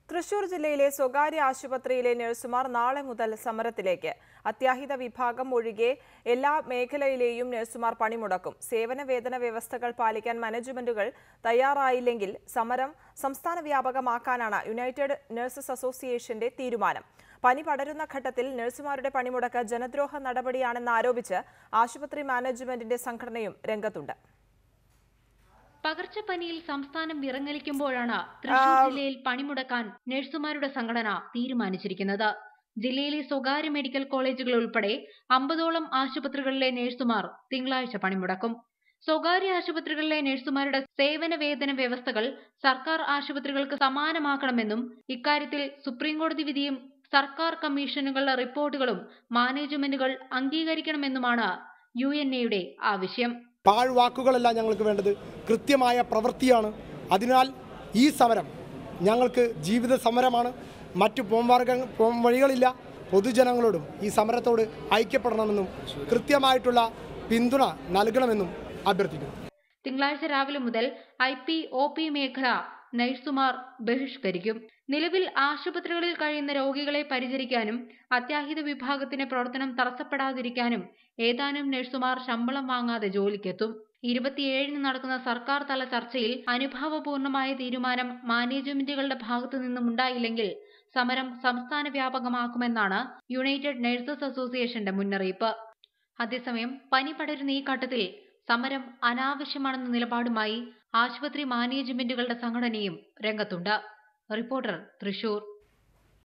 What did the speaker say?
തൃശൂർ ജില്ലയിലെ സ്വകാര്യ ആശുപത്രിയിലെ നഴ്സുമാർ നാളെ മുതൽ സമരത്തിലേക്ക് അത്യാഹിത വിഭാഗം ഒഴികെ എല്ലാ മേഖലയിലെയും നഴ്സുമാർ പണിമുടക്കും സേവന വേതന വ്യവസ്ഥകൾ പാലിക്കാൻ മാനേജ്മെന്റുകൾ തയ്യാറായില്ലെങ്കിൽ സമരം സംസ്ഥാന വ്യാപകമാക്കാനാണ് യുണൈറ്റഡ് നഴ്സസ് അസോസിയേഷന്റെ തീരുമാനം പനി പടരുന്ന ഘട്ടത്തിൽ നഴ്സുമാരുടെ പണിമുടക്ക് ജനദ്രോഹ നടപടിയാണെന്ന് ആരോപിച്ച് ആശുപത്രി മാനേജ്മെന്റിന്റെ സംഘടനയും രംഗത്തുണ്ട് പകർച്ചപ്പനിയിൽ സംസ്ഥാനം വിറങ്ങലിക്കുമ്പോഴാണ് തൃശൂർ ജില്ലയിൽ പണിമുടക്കാൻ നഴ്സുമാരുടെ സംഘടന തീരുമാനിച്ചിരിക്കുന്നത് ജില്ലയിലെ സ്വകാര്യ മെഡിക്കൽ കോളേജുകൾ ഉൾപ്പെടെ അമ്പതോളം ആശുപത്രികളിലെ നഴ്സുമാർ തിങ്കളാഴ്ച പണിമുടക്കും സ്വകാര്യ ആശുപത്രികളിലെ നഴ്സുമാരുടെ സേവന വേതന വ്യവസ്ഥകൾ സർക്കാർ ആശുപത്രികൾക്ക് സമാനമാക്കണമെന്നും ഇക്കാര്യത്തിൽ സുപ്രീംകോടതി വിധിയും സർക്കാർ കമ്മീഷനുകളുടെ റിപ്പോർട്ടുകളും മാനേജ്മെന്റുകൾ അംഗീകരിക്കണമെന്നുമാണ് യു എൻ എയുടെ ആവശ്യം പാഴ്വാക്കുകളല്ല ഞങ്ങൾക്ക് വേണ്ടത് കൃത്യമായ പ്രവൃത്തിയാണ് അതിനാൽ ഈ സമരം ഞങ്ങൾക്ക് ജീവിത സമരമാണ് മറ്റു പോംമാർഗ പോം വഴികളില്ല പൊതുജനങ്ങളോടും ഈ സമരത്തോട് ഐക്യപ്പെടണമെന്നും കൃത്യമായിട്ടുള്ള പിന്തുണ നൽകണമെന്നും അഭ്യർത്ഥിക്കുന്നു തിങ്കളാഴ്ച രാവിലെ മുതൽ ഐ പി ഒ പി മേഖല നഴ്സുമാർ ബഹിഷ്കരിക്കും നിലവിൽ ആശുപത്രികളിൽ കഴിയുന്ന രോഗികളെ പരിചരിക്കാനും അത്യാഹിത വിഭാഗത്തിന്റെ പ്രവർത്തനം തടസ്സപ്പെടാതിരിക്കാനും ഏതാനും നഴ്സുമാർ ശമ്പളം വാങ്ങാതെ ജോലിക്കെത്തും ഇരുപത്തിയേഴിന് നടക്കുന്ന സർക്കാർ തല ചർച്ചയിൽ അനുഭാവപൂർണമായ തീരുമാനം മാനേജ്മെന്റുകളുടെ ഭാഗത്തു നിന്നും ഉണ്ടായില്ലെങ്കിൽ സമരം സംസ്ഥാന വ്യാപകമാക്കുമെന്നാണ് യുണൈറ്റഡ് നഴ്സസ് അസോസിയേഷന്റെ മുന്നറിയിപ്പ് അതേസമയം പനി പടരുന്ന ഈ ഘട്ടത്തിൽ സമരം അനാവശ്യമാണെന്ന നിലപാടുമായി ആശുപത്രി മാനേജ്മെന്റുകളുടെ സംഘടനയും രംഗത്തുണ്ട് റിപ്പോർട്ടർ തൃശൂർ